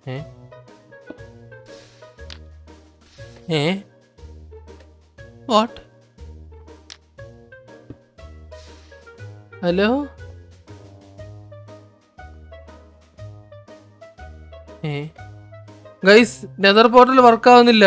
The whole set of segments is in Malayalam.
ഏ uh what hello uh guys nether portal work ആവുന്നില്ല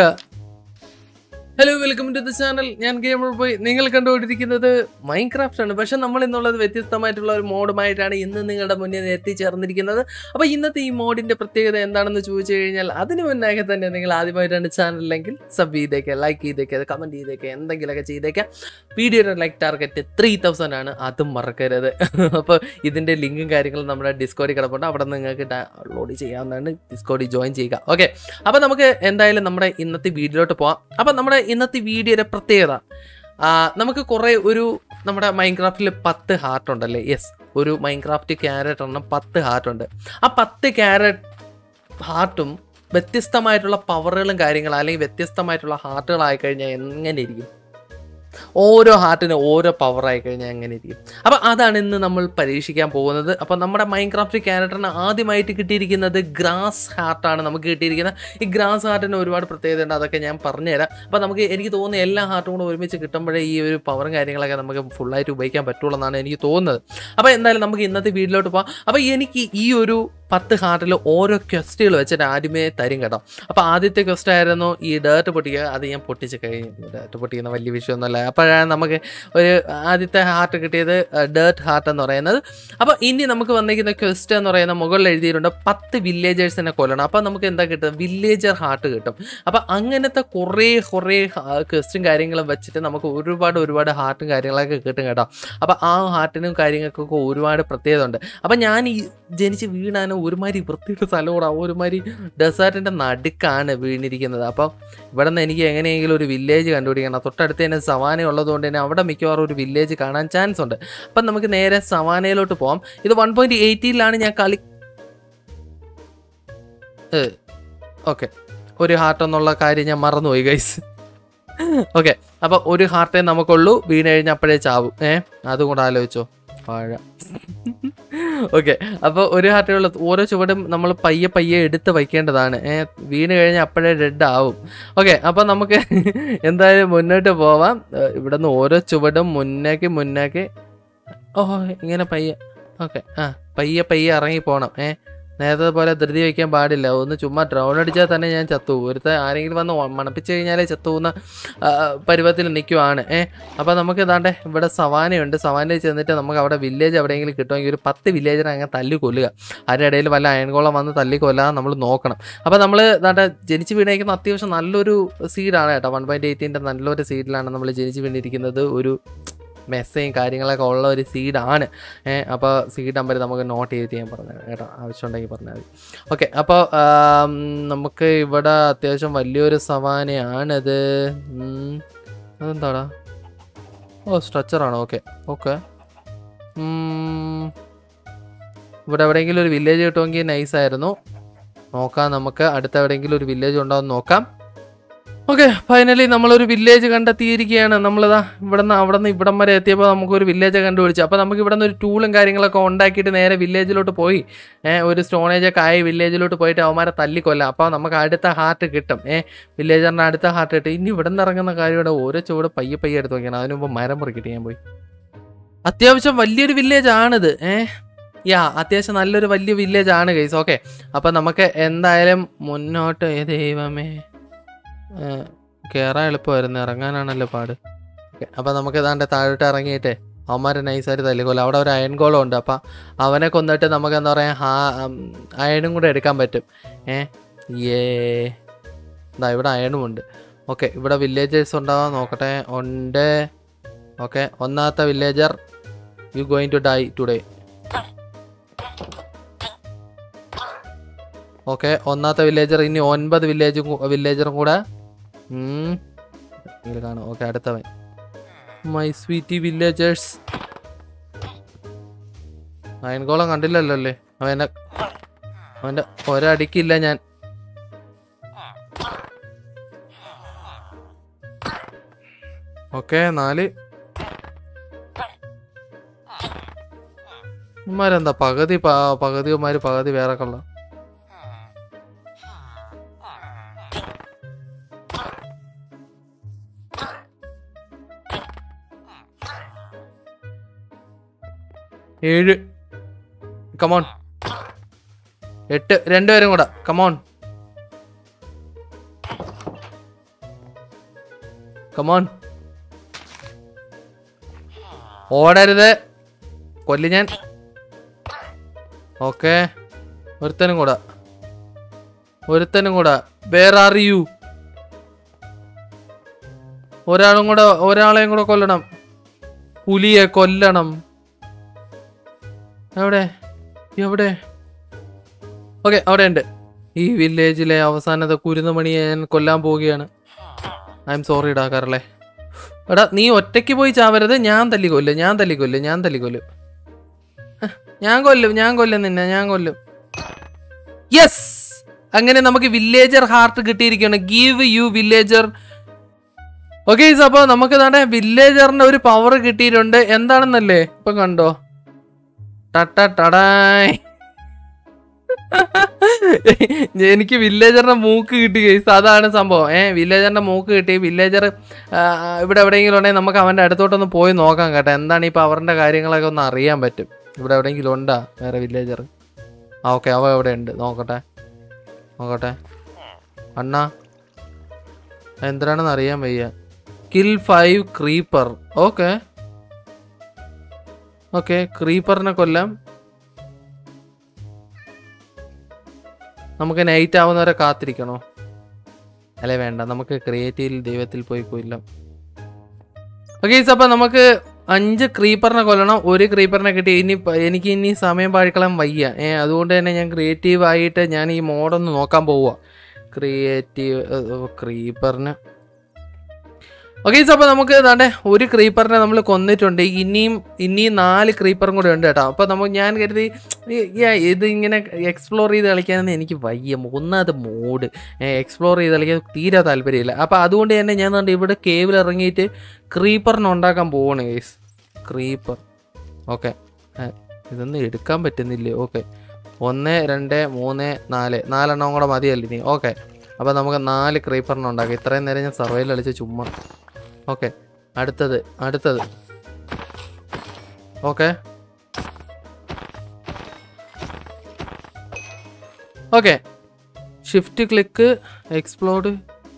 hello welcome to the channel ഞാൻ ഗെയിമർ പോയി നിങ്ങൾ കണ്ടുകൊണ്ടിരിക്കുന്നത് മൈൻക്രാഫ്റ്റ് ആണ് പക്ഷെ നമ്മൾ ഇന്നുള്ളത് വ്യത്യസ്തമായിട്ടുള്ള ഒരു മോഡുമായിട്ടാണ് ഇന്ന് നിങ്ങളുടെ മുന്നിൽ എത്തിച്ചേർന്നിരിക്കുന്നത് അപ്പോൾ ഇന്നത്തെ ഈ മോഡിന്റെ പ്രത്യേകത എന്താണെന്ന് ചോദിച്ചു കഴിഞ്ഞാൽ അതിന് മുന്നാകെ തന്നെ നിങ്ങൾ ആദ്യമായിട്ടാണ് ചാനലിലെങ്കിൽ സബ് ചെയ്തേക്കുക ലൈക്ക് ചെയ്തേക്കുക കമൻറ്റ് ചെയ്തേക്കുക എന്തെങ്കിലുമൊക്കെ ചെയ്തേക്കുക വീഡിയോയുടെ ലൈക്ക് ടാർഗറ്റ് ത്രീ തൗസൻഡ് ആണ് അതും മറക്കരുത് അപ്പോൾ ഇതിൻ്റെ ലിങ്കും കാര്യങ്ങളും നമ്മുടെ ഡിസ്കോഡിൽ കിടപ്പുണ്ട് അവിടെ നിങ്ങൾക്ക് ഡൗൺലോഡ് ചെയ്യാവുന്നതാണ് ഡിസ്കോഡിൽ ജോയിൻ ചെയ്യുക ഓക്കെ അപ്പോൾ നമുക്ക് എന്തായാലും നമ്മുടെ ഇന്നത്തെ വീഡിയോയിലോട്ട് പോവാം അപ്പോൾ നമ്മുടെ ഇന്നത്തെ വീഡിയോയുടെ പ്രത്യേകത ആ, നമുക്ക് കുറേ ഒരു നമ്മുടെ മൈൻക്രാഫ്റ്റിൽ പത്ത് ഹാർട്ട് ഉണ്ടല്ലേ യെസ് ഒരു മൈൻക്രാഫ്റ്റ് ക്യാരറ്റ് എണ്ണം പത്ത് ഹാർട്ട് ഉണ്ട് ആ പത്ത് ക്യാരറ്റ് ഹാർട്ടും വ്യത്യസ്തമായിട്ടുള്ള പവറുകളും കാര്യങ്ങളും അല്ലെങ്കിൽ വ്യത്യസ്തമായിട്ടുള്ള ഹാർട്ടുകളായി കഴിഞ്ഞാൽ എങ്ങനെ ഇരിക്കും ഓരോ ഹാർട്ടിന് ഓരോ പവർ ആയി കഴിഞ്ഞാൽ എങ്ങനെ ഇരിക്കും അപ്പോൾ അതാണ് ഇന്ന് നമ്മൾ പരീക്ഷിക്കാൻ പോകുന്നത് അപ്പോൾ നമ്മുടെ മൈൻക്രാഫ്റ്റ് ക്യാരക്ടറിന് ആദ്യമായിട്ട് കിട്ടിയിരിക്കുന്നത് ഗ്രാസ് ഹാർട്ടാണ് നമുക്ക് കിട്ടിയിരിക്കുന്നത് ഈ ഗ്രാസ് ഹാർട്ടിന് ഒരുപാട് പ്രത്യേകത ഉണ്ട് അതൊക്കെ ഞാൻ പറഞ്ഞുതരാം അപ്പോൾ നമുക്ക് എനിക്ക് തോന്നുന്നു എല്ലാ ഹാർട്ടും കൂടെ ഒരുമിച്ച് കിട്ടുമ്പോഴേ ഈ ഒരു പവറും കാര്യങ്ങളൊക്കെ നമുക്ക് ഫുള്ളായിട്ട് ഉപയോഗിക്കാൻ പറ്റുള്ളൂ എന്നാണ് എനിക്ക് തോന്നുന്നത് അപ്പോൾ എന്തായാലും നമുക്ക് ഇന്നത്തെ വീഡിയോയിലോട്ട് പോകാം അപ്പോൾ എനിക്ക് ഈ ഒരു പത്ത് ഹാർട്ടിൽ ഓരോ ക്വസ്റ്റുകൾ വെച്ചിട്ട് ആദ്യമേ തരും കേട്ടോ അപ്പോൾ ആദ്യത്തെ ക്വസ്റ്റ് ആയിരുന്നു ഈ ഡേർട്ട് പൊട്ടിക്കുക അത് ഞാൻ പൊട്ടിച്ച് കഴിഞ്ഞു ഡേർട്ട് പൊട്ടിക്കുന്ന വലിയ വിഷയമൊന്നുമല്ല അപ്പോഴാണ് നമുക്ക് ഒരു ആദ്യത്തെ ഹാർട്ട് കിട്ടിയത് ഡേർട്ട് ഹാർട്ട് എന്ന് പറയുന്നത് അപ്പോൾ ഇനി നമുക്ക് വന്നിരിക്കുന്ന ക്വസ്റ്റ് എന്ന് പറയുന്ന മുകളിൽ എഴുതിയിട്ടുണ്ട് പത്ത് വില്ലേജേഴ്സിനെ കൊല്ലണം അപ്പോൾ നമുക്ക് എന്താ കിട്ടുക വില്ലേജർ ഹാർട്ട് കിട്ടും അപ്പോൾ അങ്ങനത്തെ കുറേ കുറേ ക്വസ്റ്റും കാര്യങ്ങളും വെച്ചിട്ട് നമുക്ക് ഒരുപാട് ഒരുപാട് ഹാർട്ടും കാര്യങ്ങളൊക്കെ കിട്ടും കേട്ടോ അപ്പോൾ ആ ഹാർട്ടിനും കാര്യങ്ങൾക്കൊക്കെ ഒരുപാട് പ്രത്യേകത ഉണ്ട് അപ്പം ഞാൻ ഈ ജനിച്ച് വീണാനും ഒരുമാതിരി വൃത്തിയുടെ സ്ഥലമാണ് ഒരുമാതിരി ഡെസേർട്ടിൻ്റെ നടുക്കാണ് വീണിരിക്കുന്നത് അപ്പം ഇവിടെ നിന്ന് എനിക്ക് എങ്ങനെയെങ്കിലും ഒരു വില്ലേജ് കണ്ടുപിടിക്കണം തൊട്ടടുത്ത് തന്നെ സവാന ഉള്ളതുകൊണ്ട് തന്നെ അവിടെ മിക്കവാറും ഒരു വില്ലേജ് കാണാൻ ചാൻസ് ഉണ്ട് അപ്പം നമുക്ക് നേരെ സവാനയിലോട്ട് പോകാം ഇത് വൺ പോയിൻറ്റ് എയ്റ്റീനിലാണ് ഞാൻ കളി ഓക്കെ ഒരു ഹാർട്ട് എന്നുള്ള കാര്യം ഞാൻ മറന്നുപോയി ഗൈസ് ഓക്കെ അപ്പോൾ ഒരു ഹാർട്ടേ നമുക്കുള്ളൂ വീണ് കഴിഞ്ഞാൽ അപ്പോഴേ ചാവും ഏ അതും കൂടെ ആലോചിച്ചോ വാഴ ഓക്കെ അപ്പോൾ ഒരു ഹാർട്ടേ ഉള്ളൂ ഓരോ ചുവടും നമ്മൾ പയ്യെ പയ്യെ എടുത്ത് വയ്ക്കേണ്ടതാണ് ഏ വീണ് കഴിഞ്ഞാൽ അപ്പോഴേ റെഡ് ആവും ഓക്കെ അപ്പോൾ നമുക്ക് എന്തായാലും മുന്നോട്ട് പോവാം ഏ, ഇവിടെ നിന്ന് ഓരോ ചുവടും മുന്നേക്ക് മുന്നേക്ക് ഓ ഇങ്ങനെ പയ്യെ ഓക്കെ ആ പയ്യെ പയ്യെ ഇറങ്ങി പോകണം ഏ നേരത്തെ പോലെ ധൃതി വയ്ക്കാൻ പാടില്ല ഒന്ന് ചുമ്മാ ഡ്രൗൺ അടിച്ചാൽ തന്നെ ഞാൻ ചത്തു ഒരുത്ത ആരെങ്കിലും വന്ന് ഒ- മണപ്പിച്ച് കഴിഞ്ഞാലേ ചത്തുപോകുന്ന ആ, പരുവത്തിൽ നിൽക്കുവാണ് ഏ അപ്പോൾ നമുക്ക് ഇതാണ്ടെ ഇവിടെ സവാനയുണ്ട് സവാനയിൽ ചെന്നിട്ട് നമുക്ക് അവിടെ വില്ലേജ് എവിടെയെങ്കിലും കിട്ടുമെങ്കിൽ ഒരു പത്ത് വില്ലേജിനെ അങ്ങനെ തല്ലി കൊല്ലുക അതിൻ്റെ ഇടയിൽ വല്ല അയൺകോളം വന്ന് തല്ലി കൊല്ലാതെ നമ്മൾ നോക്കണം അപ്പോൾ നമ്മൾ ഇതാണ്ടെ ജനിച്ച് വീണേക്കുന്ന അത്യാവശ്യം നല്ലൊരു സീഡാണ് കേട്ടോ വൺ പോയിൻറ്റ് എയ്റ്റീൻ്റെ നല്ലൊരു സീഡിലാണ് നമ്മൾ ജനിച്ച് വീണിരിക്കുന്നത് ഒരു മെസ്സയും കാര്യങ്ങളൊക്കെ ഉള്ള ഒരു സീഡാണ് ഏഹ് അപ്പോൾ സീഡ് നമ്പർ നമുക്ക് നോട്ട് ചെയ്ത് ഞാൻ പറഞ്ഞു കേട്ടോ ആവശ്യമുണ്ടെങ്കിൽ പറഞ്ഞാൽ മതി ഓക്കെ അപ്പോൾ നമുക്ക് ഇവിടെ അത്യാവശ്യം വലിയൊരു സവാനയാണിത് ഉം. അതെന്താടാ ഓ സ്ട്രക്ചറാണോ ഓക്കെ ഓക്കെ ഇവിടെ എവിടെയെങ്കിലും ഒരു വില്ലേജ് കിട്ടുമെങ്കിൽ നൈസായിരുന്നു നോക്കാം നമുക്ക് അടുത്ത എവിടെയെങ്കിലും ഒരു വില്ലേജ് ഉണ്ടോ എന്ന് നോക്കാം ഓക്കെ ഫൈനലി നമ്മളൊരു വില്ലേജ് കണ്ടെത്തിയിരിക്കുകയാണ് നമ്മളിതാ ഇവിടെ നിന്ന് അവിടെ നിന്ന് ഇവിടം വരെ എത്തിയപ്പോൾ നമുക്കൊരു വില്ലേജ് കണ്ടുപിടിച്ചു അപ്പോൾ നമുക്ക് ഇവിടെ നിന്ന് ഒരു ടൂളും കാര്യങ്ങളൊക്കെ ഉണ്ടാക്കിയിട്ട് നേരെ വില്ലേജിലോട്ട് പോയി ഏഹ് ഒരു സ്റ്റോണേജ് ഒക്കെ ആയി വില്ലേജിലോട്ട് പോയിട്ട് അവന്മാരെ തല്ലിക്കൊല്ലാം അപ്പോൾ നമുക്ക് അടുത്ത ഹാർട്ട് കിട്ടും ഏഹ് വില്ലേജറിൻ്റെ അടുത്ത ഹാർട്ട് കിട്ടും ഇനി ഇവിടെ നിന്ന് ഇറങ്ങുന്ന കാര്യമാണ് ഓരോ ചുവട് പയ്യെ പയ്യെ എടുത്ത് നോക്കിയാണ് അതിന് മുമ്പ് മരം മുറിക്കിട്ട് ഞാൻ പോയി അത്യാവശ്യം വലിയൊരു വില്ലേജ് ആണിത് ഏഹ് യാ അത്യാവശ്യം നല്ലൊരു വലിയ വില്ലേജ് ആണ് ഗൈസ് ഓക്കെ അപ്പം നമുക്ക് എന്തായാലും മുന്നോട്ട് ഏ ദൈവമേ ഏഹ് കയറാൻ എളുപ്പമായിരുന്നു ഇറങ്ങാനാണല്ലോ പാട് ഓക്കെ അപ്പം നമുക്ക് ഏതാണ്ട് താഴോട്ട് ഇറങ്ങിയിട്ട് അവന്മാരെ നൈസായിട്ട് തല്ലിക്കൊല്ല അവിടെ ഒരു അയൺ ഗോളം ഉണ്ട് അപ്പം അവനെ കൊന്നിട്ട് നമുക്ക് എന്താ പറയുക ഹാ അയണും കൂടെ എടുക്കാൻ പറ്റും ഏ ഏ ഇതാ ഇവിടെ അയണും ഉണ്ട് ഓക്കെ ഇവിടെ വില്ലേജേഴ്സ് ഉണ്ടാവാൻ നോക്കട്ടെ ഉണ്ട് ഓക്കെ ഒന്നാമത്തെ villager you going to die today okay ഒന്നാമത്തെ വില്ലേജർ ഇനി ഒൻപത് വില്ലേജും വില്ലേജറും കൂടെ ഉം. ഇതിൽ കാണും ഓക്കെ അടുത്തവൻ മൈ സ്വീറ്റി വില്ലേജേഴ്സ് അയൻകോളം കണ്ടില്ലല്ലോ അല്ലേ അവനെ അവൻ്റെ ഒരടിക്കില്ല ഞാൻ ഓക്കെ നാല് ഇമാരെന്താ പകുതി പ- പകുതിമാര് പകുതി വേറെ കൊള്ള ഏഴ് കമോൺ എട്ട് രണ്ടുപേരും കൂടെ കമോൺ കമോൺ ഓടരുത് കൊല്ലി ഞാൻ ഓക്കെ ഒരുത്തനും കൂടെ ഒരുത്തനും കൂടെ വേറെ ആർ യു ഒരാളും കൂടെ ഒരാളെയും കൂടെ കൊല്ലണം പുലിയെ കൊല്ലണം എവിടെ എവിടെ ഓക്കെ അവിടെ ഉണ്ട് ഈ വില്ലേജിലെ അവസാനത്തെ കുരുന്നുമണിയെ ഞാൻ കൊല്ലാൻ പോവുകയാണ് ഐ എം സോറി ഇടാ കറളെ എടാ നീ ഒറ്റയ്ക്ക് പോയി ചാവരുത് ഞാൻ തല്ലിക്കൊല്ലും ഞാൻ തല്ലിക്കൊല്ലും ഞാൻ തല്ലിക്കൊല്ലും ഹ്, ഞാൻ കൊല്ലും ഞാൻ കൊല്ലും നിന്നെ ഞാൻ കൊല്ലും യെസ് അങ്ങനെ നമുക്ക് വില്ലേജർ ഹാർട്ട് കിട്ടിയിരിക്കുകയാണ് ഗീവ് യു വില്ലേജർ ഓക്കെ അപ്പൊ നമുക്ക് തന്നെ വില്ലേജറിന്റെ ഒരു പവർ കിട്ടിയിട്ടുണ്ട് എന്താണെന്നല്ലേ ഇപ്പൊ കണ്ടോ ടട്ട ടടായ് എനിക്ക് വില്ലേജറിന്റെ മൂക്ക് കിട്ടി ഗൈസ് അതാണ് സംഭവം ഏ വില്ലേജറിന്റെ മൂക്ക് കിട്ടി വില്ലേജർ ഇവിടെ എവിടെയെങ്കിലും ഉണ്ടെങ്കിൽ നമുക്ക് അവന്റെ അടുത്തോട്ടൊന്ന് പോയി നോക്കാം കേട്ടോ എന്താണ് ഈ പവറിന്റെ കാര്യങ്ങളൊക്കെ ഒന്ന് അറിയാൻ പറ്റും ഇവിടെ എവിടെയെങ്കിലും ഉണ്ടാ വേറെ വില്ലേജർ ആ ഓക്കെ അവ എവിടെ ഉണ്ട് നോക്കട്ടെ നോക്കട്ടെ അണ്ണാ എന്തിനാണെന്ന് അറിയാൻ വയ്യ kill five creeper okay okay ക്രീപ്പറിനെ കൊല്ലാം നമുക്ക് നൈറ്റ് ആവുന്നവരെ കാത്തിരിക്കണോ അല്ലേ വേണ്ട നമുക്ക് ക്രിയേറ്റീവിൽ ദൈവത്തിൽ പോയി കൊല്ലാം ഓക്കെ അപ്പൊ നമുക്ക് അഞ്ച് ക്രീപ്പറിനെ കൊല്ലണം ഒരു ക്രീപ്പറിനെ കിട്ടി ഇനി പ- എനിക്ക് ഇനി സമയം പാഴിക്കളാൻ വയ്യ ഏ അതുകൊണ്ട് തന്നെ ഞാൻ ക്രിയേറ്റീവ് ആയിട്ട് ഞാൻ ഈ മോഡൊന്ന് നോക്കാൻ പോവുക ക്രിയേറ്റീവ് ക്രീപ്പറിന് ഓക്കെ അപ്പോൾ നമുക്ക് ഇതാണ്ട് ഒരു ക്രീപ്പറിനെ നമ്മൾ കൊന്നിട്ടുണ്ട് ഇനിയും ഇനിയും നാല് ക്രീപ്പറും കൂടെ ഉണ്ട് കേട്ടോ അപ്പോൾ നമുക്ക് ഞാൻ കരുതി ഈ- ഈ ഇത് ഇങ്ങനെ എക്സ്പ്ലോർ ചെയ്ത് കളിക്കാനൊന്നും എനിക്ക് വയ്യ ഒന്നാമത് മോഡ് എക്സ്പ്ലോർ ചെയ്ത് കളിക്കാൻ തീരെ താല്പര്യമില്ല അപ്പോൾ അതുകൊണ്ട് തന്നെ ഞാൻ ദാണ്ട് ഇവിടെ കേവിൽ ഇറങ്ങിയിട്ട് ക്രീപ്പറിനെ ഉണ്ടാക്കാൻ പോവാണ് ഗൈസ് ക്രീപ്പർ ഓക്കെ ഇതൊന്നും എടുക്കാൻ പറ്റുന്നില്ലേ ഓക്കെ ഒന്ന് രണ്ട് മൂന്ന് നാല് നാലെണ്ണം കൂടെ മതിയല്ലേ ഇനി ഓക്കെ അപ്പോൾ നമുക്ക് നാല് ക്രീപ്പറിനെ ഉണ്ടാക്കാം ഇത്രയും നേരം ഞാൻ സർവൈൽ കളിച്ച് ചുമ്മാ ഓക്കെ അടുത്തത് അടുത്തത് okay okay shift click explode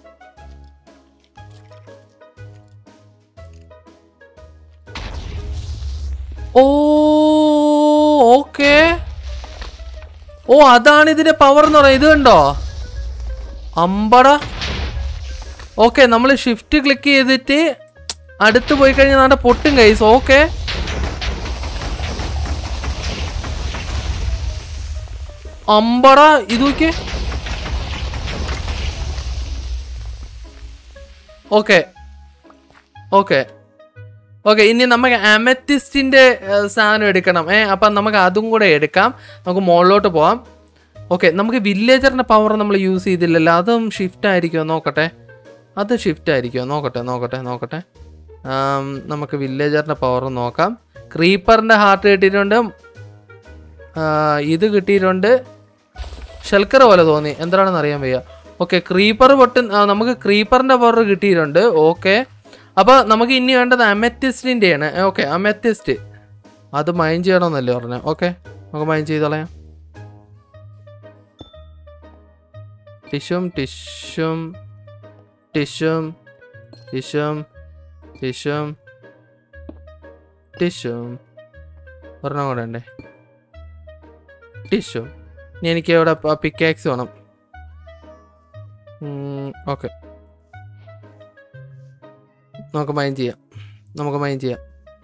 oh okay oh അതാണ് ഇതിന്റെ പവർ എന്ന് പറയുന്നത് ഇത് കണ്ടോ അമ്പട ഓക്കെ നമ്മൾ ഷിഫ്റ്റ് ക്ലിക്ക് ചെയ്തിട്ട് അടുത്ത് പോയി കഴിഞ്ഞാൽ നമ്മുടെ പൊട്ടും കൈസ് ഓക്കെ അമ്പട ഇത് നോക്കിയേ ഓക്കെ ഓക്കെ ഓക്കെ ഇനി നമുക്ക് അമെത്തിസ്റ്റിന്റെ സാധനം എടുക്കണം ഏ അപ്പം നമുക്ക് അതും കൂടെ എടുക്കാം നമുക്ക് മുകളിലോട്ട് പോവാം ഓക്കെ നമുക്ക് വില്ലേജറിന്റെ പവർ നമ്മൾ യൂസ് ചെയ്തില്ലല്ലോ അതും ഷിഫ്റ്റ് ആയിരിക്കുമോ നോക്കട്ടെ അത് ഷിഫ്റ്റ് ആയിരിക്കുമോ നോക്കട്ടെ നോക്കട്ടെ നോക്കട്ടെ ആം, നമുക്ക് വില്ലേജറിന്റെ പവർ നോക്കാം ക്രീപ്പറിന്റെ ഹാർട്ട് കിട്ടിയിട്ടുണ്ട് ആ, ഇത് കിട്ടിയിട്ടുണ്ട് ഷെൽക്കർ പോലെ തോന്നി എന്താണെന്ന് അറിയാൻ വയ്യ ഓക്കെ ക്രീപ്പർ പൊട്ട് ആ, നമുക്ക് ക്രീപ്പറിന്റെ പവർ കിട്ടിയിട്ടുണ്ട് ഓക്കെ അപ്പോൾ നമുക്ക് ഇനി വേണ്ടത് അമെത്തിസ്റ്റിൻ്റെ ആണ് ഓക്കെ അമെത്തിസ്റ്റ് അത് മൈൻ ചെയ്യണമെന്നല്ലേ പറഞ്ഞത് ഓക്കെ നമുക്ക് മൈൻ ചെയ്തോളയാം ടിഷ്യൂം ടിഷ്യൂം ടിഷ്യൂം ടിഷ്യൂം ടിഷ്യൂം ടിഷ്യൂം ഒരെണ്ണം കൂടെ ഉണ്ടേ ടിഷ്യൂ ഇനി എനിക്ക് ഇവിടെ പിക്കാക്സ് വേണം ഓക്കെ നമുക്ക് മൈൻ ചെയ്യാം നമുക്ക് മൈൻ ചെയ്യാം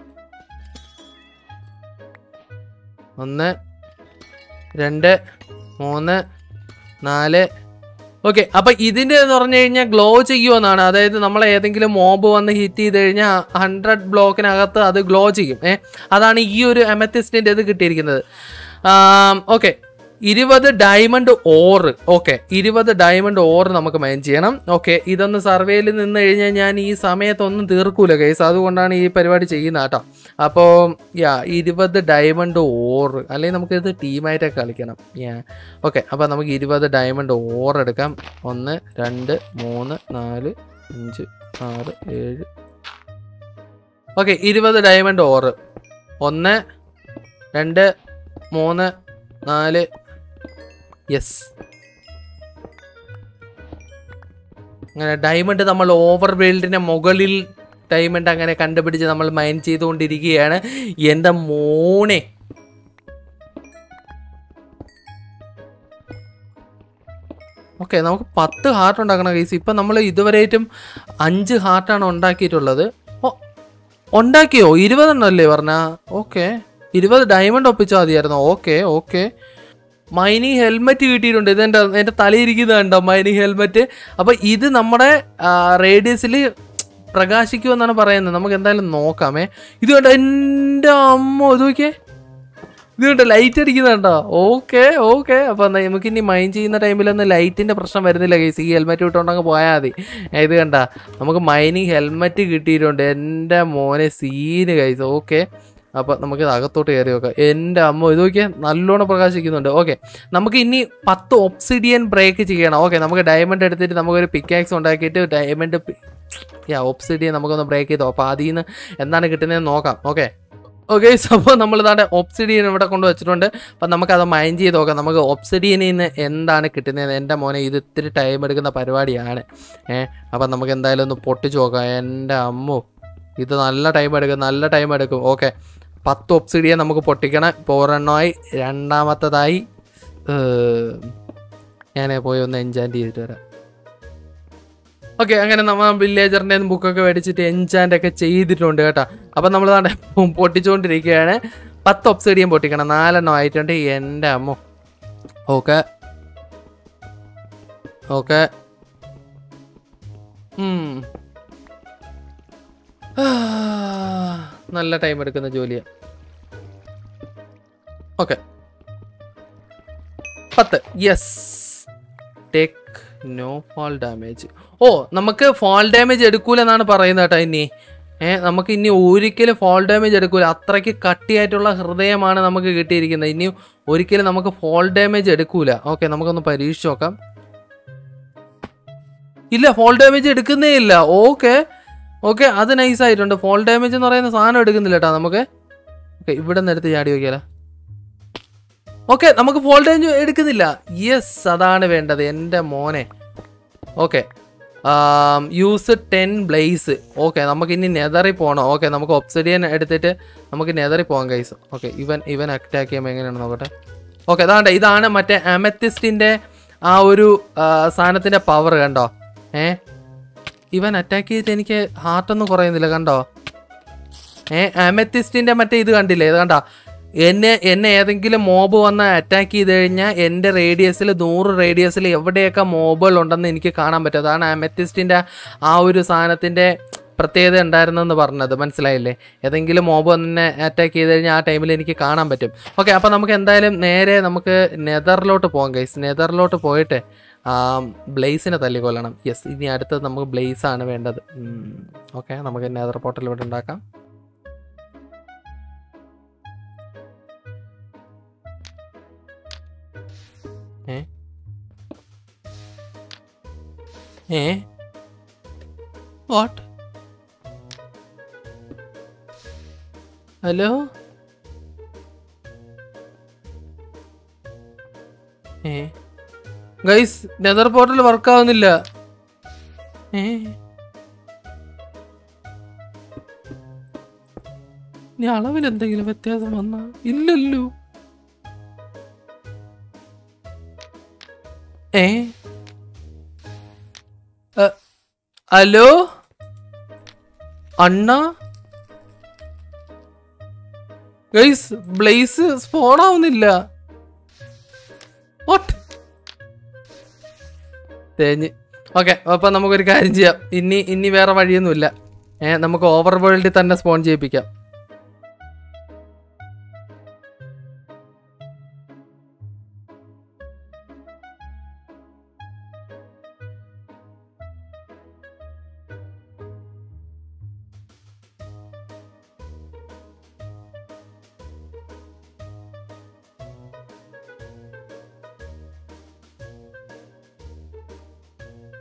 ഒന്ന് രണ്ട് മൂന്ന് നാല് ഓക്കെ അപ്പൊ ഇതിന്റെ എന്ന് പറഞ്ഞു കഴിഞ്ഞാൽ ഗ്ലോ ചെയ്യുമെന്നാണ് അതായത് നമ്മൾ ഏതെങ്കിലും മോബ് വന്ന് ഹിറ്റ് ചെയ്ത് കഴിഞ്ഞാൽ ഹൺഡ്രഡ് ബ്ലോക്കിനകത്ത് അത് ഗ്ലോ ചെയ്യും ഏ അതാണ് ഈ ഒരു എമത്തിസ്റ്റിന്റെ ഇത് കിട്ടിയിരിക്കുന്നത് ഓക്കെ ഇരുപത് ഡയമണ്ട് ഓറ് ഓക്കെ ഇരുപത് ഡയമണ്ട് ഓറ് നമുക്ക് മൈൻ ചെയ്യണം ഓക്കെ ഇതൊന്ന് സർവേയിൽ നിന്ന് കഴിഞ്ഞാൽ ഞാൻ ഈ സമയത്തൊന്നും തീർക്കൂല കേസ് അതുകൊണ്ടാണ് ഈ പരിപാടി ചെയ്യുന്നത് കേട്ടോ അപ്പോൾ യാ ഇരുപത് ഡയമണ്ട് ഓറ് അല്ലെങ്കിൽ നമുക്ക് ഇത് ടീമായിട്ടൊക്കെ കളിക്കണം യാ ഓക്കെ അപ്പോൾ നമുക്ക് ഇരുപത് ഡയമണ്ട് ഓർ എടുക്കാം ഒന്ന് രണ്ട് മൂന്ന് നാല് അഞ്ച് ആറ് ഏഴ് ഓക്കെ ഇരുപത് ഡയമണ്ട് ഓറ് ഒന്ന് രണ്ട് മൂന്ന് നാല് യെസ് അങ്ങനെ ഡയമണ്ട് നമ്മൾ ഓവർ വേൾഡിന്റെ മുകളിൽ ഡയമണ്ട് അങ്ങനെ കണ്ടുപിടിച്ച് നമ്മൾ മൈൻ ചെയ്തുകൊണ്ടിരിക്കുകയാണ് എൻ്റെ മോനെ ഓക്കെ നമുക്ക് പത്ത് ഹാർട്ട് ഉണ്ടാക്കണം കേസ് ഇപ്പം നമ്മൾ ഇതുവരെയായിട്ടും അഞ്ച് ഹാർട്ടാണ് ഉണ്ടാക്കിയിട്ടുള്ളത് ഓ ഉണ്ടാക്കിയോ ഇരുപതെണ്ണം അല്ലേ പറഞ്ഞ ഓക്കെ ഇരുപത് ഡയമണ്ട് ഒപ്പിച്ചാൽ മതിയായിരുന്നു ഓക്കെ ഓക്കെ മൈനിങ് ഹെൽമെറ്റ് കിട്ടിയിട്ടുണ്ട് ഇത് എൻ്റെ എൻ്റെ തലയിരിക്കുന്നത് കണ്ടോ മൈനിങ് ഹെൽമെറ്റ് അപ്പോൾ ഇത് നമ്മുടെ റേഡിയസിൽ പ്രകാശിക്കുമെന്നാണ് പറയുന്നത് നമുക്ക് എന്തായാലും നോക്കാമേ ഇത് കണ്ടോ എൻ്റെ അമ്മ ഇത് നോക്കിയേ ഇത് കണ്ടോ ലൈറ്റ് അടിക്കുന്നുണ്ടോ ഓക്കെ ഓക്കെ അപ്പോൾ നമുക്ക് ഇനി മൈൻഡ് ചെയ്യുന്ന ടൈമിലൊന്നും ലൈറ്റിൻ്റെ പ്രശ്നം വരുന്നില്ല കേസ് ഈ ഹെൽമെറ്റ് വിട്ടുകൊണ്ടങ്ങ് പോയാൽ മതി ഏ, ഇത് കണ്ട നമുക്ക് മൈനിങ് ഹെൽമെറ്റ് കിട്ടിയിട്ടുണ്ട് എൻ്റെ മോനെ സീന് കൈസ് ഓക്കെ അപ്പോൾ നമുക്ക് ഇത് അകത്തോട്ട് കയറി നോക്കാം എൻ്റെ അമ്മ ഇത് നോക്കിയാൽ നല്ലോണം പ്രകാശിക്കുന്നുണ്ട് ഓക്കെ നമുക്ക് ഇനി പത്ത് ഒപ്സിഡിയൻ ബ്രേക്ക് ചെയ്യണം ഓക്കെ നമുക്ക് ഡയമണ്ട് എടുത്തിട്ട് നമുക്കൊരു പിക്കാക്സ് ഉണ്ടാക്കിയിട്ട് ഡയമണ്ട് യാ ഒപ്സിഡിയൻ നമുക്കൊന്ന് ബ്രേക്ക് ചെയ്തോ അപ്പോൾ അതിൽ നിന്ന് എന്താണ് കിട്ടുന്നതെന്ന് നോക്കാം ഓക്കെ ഓക്കെ അപ്പോൾ നമ്മൾ ഇതാണ്ട് ഒപ്സിഡിയൻ ഇവിടെ കൊണ്ട് വെച്ചിട്ടുണ്ട് അപ്പം നമുക്കത് മൈൻഡ് ചെയ്ത് നോക്കാം നമുക്ക് ഒപ്സിഡിയനിൽ നിന്ന് എന്താണ് കിട്ടുന്നത് എൻ്റെ മോനെ ഇത് ഇത്തിരി ടൈം എടുക്കുന്ന പരിപാടിയാണ് ഏഹ് അപ്പം നമുക്ക് എന്തായാലും ഒന്ന് പൊട്ടിച്ച് നോക്കാം എൻ്റെ അമ്മോ ഇത് നല്ല ടൈം എടുക്കും നല്ല ടൈം എടുക്കും ഓക്കെ പത്ത് ഒപ്സിഡിയൻ നമുക്ക് പൊട്ടിക്കണം ഇപ്പോൾ ഒരെണ്ണമായി രണ്ടാമത്തതായി ഏഹ്, ഞാൻ പോയി ഒന്ന് എൻജാൻറ്റ് ചെയ്തിട്ട് വരാം ഓക്കെ അങ്ങനെ നമ്മൾ വില്ലേജറിൻ്റെ ബുക്കൊക്കെ മേടിച്ചിട്ട് എൻജാൻ്റ് ഒക്കെ ചെയ്തിട്ടുണ്ട് കേട്ടോ അപ്പം നമ്മൾ താണ്ടെ പൊട്ടിച്ചുകൊണ്ടിരിക്കുകയാണ് പത്ത് ഒപ്സിഡിയൻ പൊട്ടിക്കണം നാലെണ്ണം ആയിട്ടുണ്ട് എൻ്റെ അമ്മോ ഓക്കെ ഓക്കെ നല്ല ടൈം എടുക്കുന്ന ജോലിയാണ് ഓക്കെ പത്ത് yes take no fall damage oh നമുക്ക് ഫാൾ ഡാമേജ് എടുക്കൂലെന്നാണ് പറയുന്നത് കേട്ടോ ഇനി ഏ നമുക്ക് ഇനി ഒരിക്കലും ഫാൾ ഡാമേജ് എടുക്കൂല അത്രയ്ക്ക് കട്ടിയായിട്ടുള്ള ഹൃദയമാണ് നമുക്ക് കിട്ടിയിരിക്കുന്നത് ഇനി ഒരിക്കലും നമുക്ക് ഫാൾ ഡാമേജ് എടുക്കൂല ഓക്കെ നമുക്കൊന്ന് പരീക്ഷിച്ച് നോക്കാം ഇല്ല ഫോൾ ഡാമേജ് എടുക്കുന്നേ ഇല്ല ഓക്കെ ഓക്കെ അത് നൈസ് ആയിട്ടുണ്ട് ഫോൾ ഡാമേജ് എന്ന് പറയുന്ന സാധനം എടുക്കുന്നില്ല കേട്ടോ നമുക്ക് ഓക്കെ ഇവിടെ നിന്ന് എടുത്ത് ചാടി നോക്കിയാലോ ഓക്കെ നമുക്ക് ഫോൾ ഡാമേജ് എടുക്കുന്നില്ല യെസ് അതാണ് വേണ്ടത് എൻ്റെ മോനെ okay use ten blaze okay നമുക്ക് ഇനി നെതറി പോകണം ഓക്കെ നമുക്ക് ഒബ്സിഡിയൻ എടുത്തിട്ട് നമുക്ക് നെതറി പോകാം ഗൈസ് ഓക്കെ ഇവൻ ഇവൻ അറ്റാക്ക് ചെയ്യുമ്പോൾ എങ്ങനെയാണ് നോക്കട്ടെ ഓക്കെ അതാണ്ട് ഇതാണ് മറ്റേ അമത്തിസ്റ്റിൻ്റെ ആ ഒരു ആ, സാധനത്തിൻ്റെ പവർ കണ്ടോ ഏ ഇവൻ അറ്റാക്ക് ചെയ്തിട്ട് എനിക്ക് ഹാർട്ടൊന്നും കുറയുന്നില്ല കണ്ടോ ഏ അമത്തിസ്റ്റിൻ്റെ മറ്റേ ഇത് കണ്ടില്ലേ ഇത് കണ്ടോ എന്നെ എന്നെ ഏതെങ്കിലും മോബ് വന്ന് അറ്റാക്ക് ചെയ്ത് കഴിഞ്ഞാൽ എൻ്റെ റേഡിയസിൽ നൂറ് റേഡിയസിൽ എവിടെയൊക്കെ മോബുകൾ ഉണ്ടെന്ന് എനിക്ക് കാണാൻ പറ്റും അതാണ് അമത്തിസ്റ്റിൻ്റെ ആ ഒരു സാധനത്തിൻ്റെ പ്രത്യേകത ഉണ്ടായിരുന്നെന്ന് പറഞ്ഞത് മനസ്സിലായില്ലേ ഏതെങ്കിലും മോബ് വന്നെ അറ്റാക്ക് ചെയ്ത് കഴിഞ്ഞാൽ ആ ടൈമിൽ എനിക്ക് കാണാൻ പറ്റും ഓക്കെ അപ്പോൾ നമുക്ക് എന്തായാലും നേരെ നമുക്ക് നെതറിലോട്ട് പോകാം ഗൈസ് നെതറിലോട്ട് പോയിട്ട് ആ ബ്ലേസിനെ തല്ലിക്കൊല്ലണം യെസ് ഇനി അടുത്തത് നമുക്ക് ബ്ലേസ് ആണ് വേണ്ടത് ഓക്കെ നമുക്ക് നെതർ പോർട്ടൽ ഇവിടെ ഉണ്ടാക്കാം uh uh what hello uh guys nether portal work ആവുന്നില്ല ഏ ഇനി അളവിൽ എന്തെങ്കിലും വ്യത്യാസം വന്നാ ഇല്ലല്ലോ ഏ അ, ഹലോ അണ്ണ ഗൈസ് ബ്ലേസ് സ്പോൺ ആവുന്നില്ല വാട്ട് തേഞ്ഞ് ഓക്കെ അപ്പം നമുക്കൊരു കാര്യം ചെയ്യാം ഇനി ഇനി വേറെ വഴിയൊന്നുമില്ല ഏ നമുക്ക് ഓവർ വേൾഡിൽ തന്നെ സ്പോൺ ചെയ്യിപ്പിക്കാം